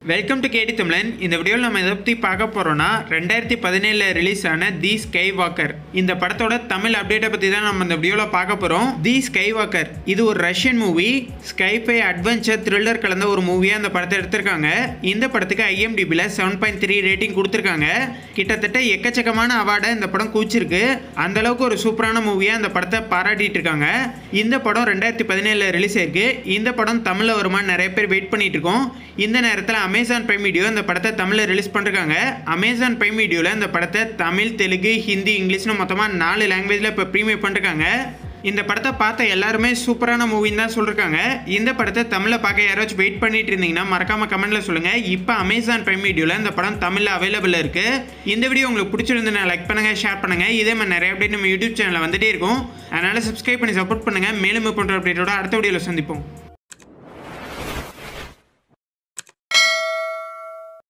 welcome to கேடி தமிழன் இந்த வீடியோவில் நம்ம எதை பற்றி பார்க்க போகிறோம்னா ரெண்டாயிரத்தி பதினேழில் ரிலீஸ் ஆன தி ஸ்கை வாக்கர் இந்த படத்தோட தமிழ் அப்டேட்டை பற்றி தான் நம்ம இந்த வீடியோவில் பார்க்க போகிறோம் தி ஸ்கை வாக்கர் இது ஒரு Russian movie sci fi adventure thriller கலந்த ஒரு மூவியாக அந்த படத்தை எடுத்திருக்காங்க இந்த படத்துக்கு ஐஎம்டிபியில் செவன் பாயிண்ட் த்ரீ ரேட்டிங் கொடுத்துருக்காங்க கிட்டத்தட்ட எக்கச்சக்கமான அவார்டை இந்த படம் கூச்சிருக்கு அந்த அளவுக்கு ஒரு சூப்பரான மூவியாக அந்த படத்தை பாராட்டிட்டு இருக்காங்க இந்த படம் ரெண்டாயிரத்தி பதினேழில் ரிலீஸ் ஆயிருக்கு இந்த படம் தமிழில் வருமா நிறைய பேர் வெயிட் பண்ணிட்டு இருக்கோம் இந்த நேரத்தில் அமேசான் பிரைம் வீடியோ இந்த படத்தை தமிழில் ரிலீஸ் பண்ணிருக்காங்க அமேசான் பிரைம் வீடியோவில் இந்த படத்தை தமிழ் தெலுங்கு ஹிந்தி இங்கிலீஷ்னு மொத்தமாக நாலு லாங்குவேஜில் இப்போ ப்ரீமியர் பண்ணிருக்காங்க இந்த படத்தை பார்த்த எல்லாருமே சூப்பரான மூவின்னு தான் சொல்லியிருக்காங்க இந்த படத்தை தமிழில் பார்க்க யாராச்சும் வெயிட் பண்ணிட்டு இருந்தீங்கன்னா மறக்காம கமெண்ட்ல சொல்லுங்க இப்போ அமேசான் பிரைம் வீடியோவில் இந்த படம் தமிழில் அவைலபிள் இருக்கு இந்த வீடியோ உங்களுக்கு பிடிச்சிருந்தா லைக் பண்ணுங்க ஷேர் பண்ணுங்க இதே மாதிரி நிறைய அப்டேட் நம்ம யூடியூப் சேனலில் வந்துட்டே இருக்கும் அதனால சப்ஸ்கிரைப் பண்ணி சப்போர்ட் பண்ணுங்க மேலும் போன்ற அப்டேட்டோட அடுத்த வீடியோவில் சந்திப்போம்